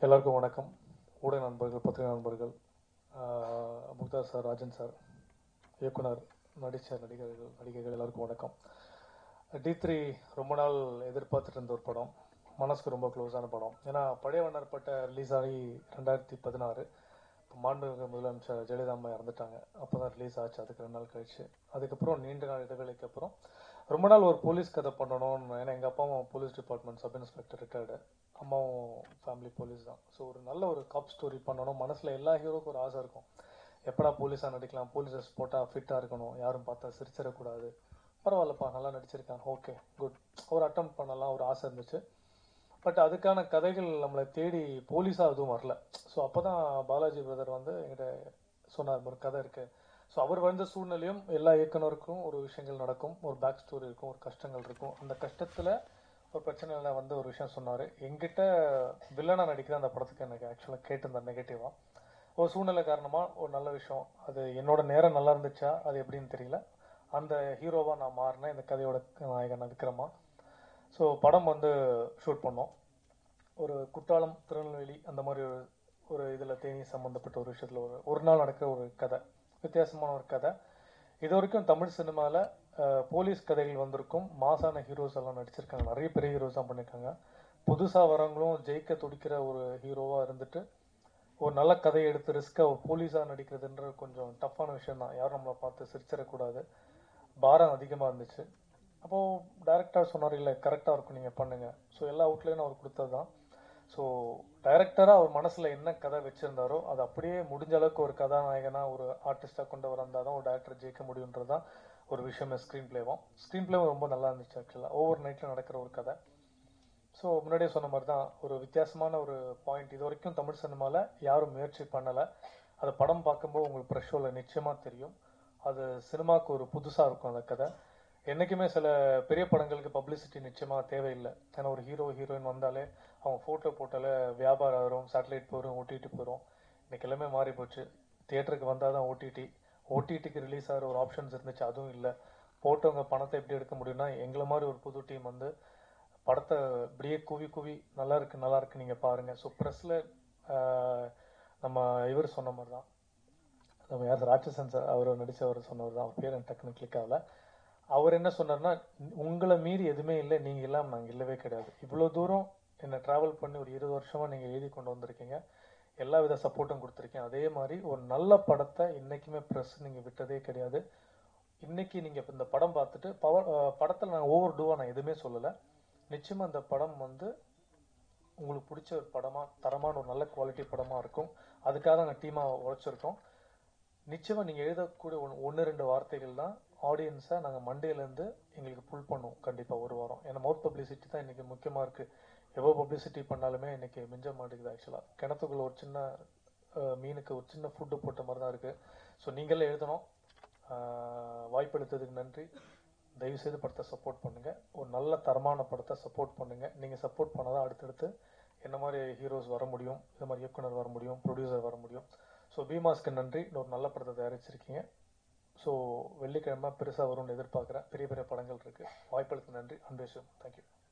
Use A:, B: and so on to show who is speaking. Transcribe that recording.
A: எல்லாருக்கும் வணக்கம் ஊடக நண்பர்கள் பத்திரிகை நண்பர்கள் ஆஹ் முக்தார் சார் ராஜன் சார் இயக்குனர் நடித்த நடிகர்கள் நடிகைகள் எல்லாருக்கும் வணக்கம் டி த்ரீ ரொம்ப நாள் எதிர்பார்த்துட்டு இருந்த ஒரு படம் மனசுக்கு ரொம்ப க்ளோஸான படம் ஏன்னா பழைய வண்ணற்பட்ட ரிலீஸ் ஆகி ரெண்டாயிரத்தி பதினாறு மாண்புமிகு முதலமைச்சர் ஜெயலலிதா அம்மா இறந்துட்டாங்க அப்போ தான் ரிலீஸ் ஆச்சு அதுக்கு ரெண்டு நாள் கழிச்சு அதுக்கப்புறம் நீண்ட நாள் இடைவேளைக்கு அப்புறம் ரொம்ப நாள் ஒரு போலீஸ் கதை பண்ணணும்னு ஏன்னா எங்கள் அப்பாவும் police department sub inspector retired அம்மாவும் ஃபேமிலி போலீஸ் தான் ஸோ ஒரு நல்ல ஒரு காப் ஸ்டோரி பண்ணணும் மனசில் எல்லா ஹீரோக்கும் ஒரு ஆசை இருக்கும் எப்படா போலீஸாக நடிக்கலாம் போலீஸ் ட்ரெஸ் போட்டால் ஃபிட்டாக இருக்கணும் யாரும் பார்த்தா சிரிச்சிடக்கூடாது பரவாயில்லப்பா நல்லா நடிச்சிருக்காங்க ஓகே குட் ஒரு அட்டம் பண்ணலாம் ஒரு ஆசை இருந்துச்சு பட் அதுக்கான கதைகள் நம்மளை தேடி போலீஸாக எதுவும் வரல ஸோ அப்போ தான் பாலாஜி பிரதர் வந்து என்கிட்ட சொன்னார் ஒரு கதை இருக்கு ஸோ அவர் வந்த சூழ்நிலையும் எல்லா இயக்குனருக்கும் ஒரு விஷயங்கள் நடக்கும் ஒரு பேக் ஸ்டோரி இருக்கும் ஒரு கஷ்டங்கள் இருக்கும் அந்த கஷ்டத்தில் ஒரு பிரச்சனையில வந்து ஒரு விஷயம் சொன்னார் எங்கிட்ட வில்லனா நடிக்கிற அந்த படத்துக்கு எனக்கு ஆக்சுவலாக கேட்டிருந்தேன் நெகட்டிவாக ஒரு சூழ்நிலை காரணமாக ஒரு நல்ல விஷயம் அது என்னோட நேரம் நல்லா இருந்துச்சா அது எப்படின்னு தெரியல அந்த ஹீரோவாக நான் மாறினேன் இந்த கதையோட நாயகன் விக்ரமா ஸோ படம் வந்து ஷூட் பண்ணோம் ஒரு குற்றாலம் திருநெல்வேலி அந்த மாதிரி ஒரு ஒரு இதில் தேனி சம்மந்தப்பட்ட ஒரு விஷயத்தில் ஒரு ஒரு நாள் நடக்கிற ஒரு கதை வித்தியாசமான ஒரு கதை இது வரைக்கும் தமிழ் சினிமாவில் போலீஸ் கதைகள் வந்திருக்கும் மாசான ஹீரோஸ் எல்லாம் நடிச்சிருக்காங்க நிறைய பெரிய ஹீரோஸ் தான் பண்ணியிருக்காங்க புதுசாக வரவங்களும் ஜெயிக்க துடிக்கிற ஒரு ஹீரோவாக இருந்துட்டு ஒரு நல்ல கதையை எடுத்து ரிஸ்க்காக போலீஸாக நடிக்கிறதுன்ற கொஞ்சம் டஃப்பான விஷயம் தான் யாரும் நம்மளை பார்த்து சிரிச்சிடக்கூடாது பாரம் அதிகமாக இருந்துச்சு அப்போது டேரக்டர் சொன்னார் இல்லை கரெக்டாக இருக்கும் நீங்கள் பண்ணுங்க ஸோ எல்லா அவுட்லேயும் அவர் கொடுத்தது தான் ஸோ டைரக்டராக அவர் மனசில் என்ன கதை வச்சுருந்தாரோ அது அப்படியே முடிஞ்ச அளவுக்கு ஒரு கதாநாயகனாக ஒரு ஆர்டிஸ்டாக கொண்டு வந்தால் தான் ஒரு டேரக்டர் ஜெயிக்க முடியுன்றது தான் ஒரு விஷயமே ஸ்க்ரீன் பிளேவும் ஸ்க்ரீன் பிளேவும் ரொம்ப நல்லா இருந்துச்சு ஆக்சுவலாக ஓவர் நைட்டில் நடக்கிற ஒரு கதை ஸோ முன்னாடியே சொன்ன மாதிரி தான் ஒரு வித்தியாசமான ஒரு பாயிண்ட் இது வரைக்கும் தமிழ் சினிமாவில் யாரும் முயற்சி பண்ணலை அதை படம் பார்க்கும்போது உங்களுக்கு ப்ரெஷோவில் நிச்சயமாக தெரியும் அது சினிமாவுக்கு ஒரு புதுசாக இருக்கும் அந்த கதை என்றைக்குமே சில பெரிய படங்களுக்கு பப்ளிசிட்டி நிச்சயமாக தேவையில்லை ஏன்னா ஒரு ஹீரோ ஹீரோயின் வந்தாலே அவங்க ஃபோட்டோ போட்டாலே வியாபாரம் வரும் சேட்டலைட் போயிடும் ஓடிடி போயிடும் இன்னைக்கு எல்லாமே மாறி போச்சு தியேட்டருக்கு வந்தால் தான் ஓடிடி ஓடிடிக்கு ரிலீஸ் ஆகிற ஒரு ஆப்ஷன்ஸ் இருந்துச்சு அதுவும் இல்லை போட்டவங்க பணத்தை எப்படி எடுக்க முடியும்னா எங்களை மாதிரி ஒரு புது டீம் வந்து படத்தை இப்படியே குவி குவி நல்லா இருக்கு நல்லா இருக்கு நீங்கள் பாருங்கள் ஸோ ப்ரெஸ்ஸில் நம்ம இவர் சொன்ன மாதிரி தான் நம்ம யார் ராட்சசன் சார் அவர் நடித்தவர் சொன்னவர் தான் அவர் பேர் எனக்கு டக்குனு கிளிக் ஆகல அவர் என்ன சொன்னார்னா உங்களை மீறி எதுவுமே இல்லை நீங்கள் இல்லாமல் நாங்கள் இல்லவே கிடையாது இவ்வளோ தூரம் என்னை ட்ராவல் பண்ணி ஒரு இருபது வருஷமாக நீங்கள் எழுதி கொண்டு வந்திருக்கீங்க எல்லா வித சப்போர்ட்டும் கொடுத்துருக்கீங்க அதே மாதிரி ஒரு நல்ல படத்தை இன்னைக்குமே ப்ரெஸ் நீங்கள் விட்டதே கிடையாது இன்னைக்கு நீங்கள் இந்த படம் பார்த்துட்டு பவர் படத்தில் நான் ஓவர் டூவாக நான் எதுவுமே சொல்லலை நிச்சயமாக இந்த படம் வந்து உங்களுக்கு பிடிச்ச ஒரு படமாக தரமான ஒரு நல்ல குவாலிட்டி படமாக இருக்கும் அதுக்காக நாங்கள் டீமாக உழைச்சிருக்கோம் நிச்சயமாக நீங்கள் எழுதக்கூடிய ஒன்று ஒன்று ரெண்டு வார்த்தைகள் தான் ஆடியன்ஸை நாங்கள் மண்டேலேருந்து எங்களுக்கு புல் பண்ணுவோம் கண்டிப்பாக ஒரு வாரம் ஏன்னா மவுத் பப்ளிசிட்டி தான் இன்றைக்கி முக்கியமாக இருக்குது எவ்வளோ பப்ளிசிட்டி பண்ணாலுமே இன்றைக்கி மிஞ்ச மாட்டேங்குது ஆக்சுவலாக கிணத்துக்குள்ள ஒரு சின்ன மீனுக்கு ஒரு சின்ன ஃபுட்டு போட்ட மாதிரி தான் இருக்குது ஸோ நீங்களே எழுதணும் வாய்ப்பு எடுத்ததுக்கு நன்றி தயவுசெய்து படத்தை சப்போர்ட் பண்ணுங்கள் ஒரு நல்ல தரமான படத்தை சப்போர்ட் பண்ணுங்கள் நீங்கள் சப்போர்ட் பண்ணால் தான் அடுத்தடுத்து என்ன மாதிரி ஹீரோஸ் வர முடியும் இந்த மாதிரி இயக்குனர் வர முடியும் ப்ரொடியூசர் வர முடியும் ஸோ பீமாஸ்க்கு நன்றி ஒரு நல்ல படத்தை தயாரிச்சிருக்கீங்க ஸோ வெள்ளிக்கிழமை பெருசாக வரும்னு எதிர்பார்க்குறேன் பெரிய பெரிய படங்கள் இருக்குது வாய்ப்புகளுக்கு நன்றி அன்பேஷம் தேங்க்யூ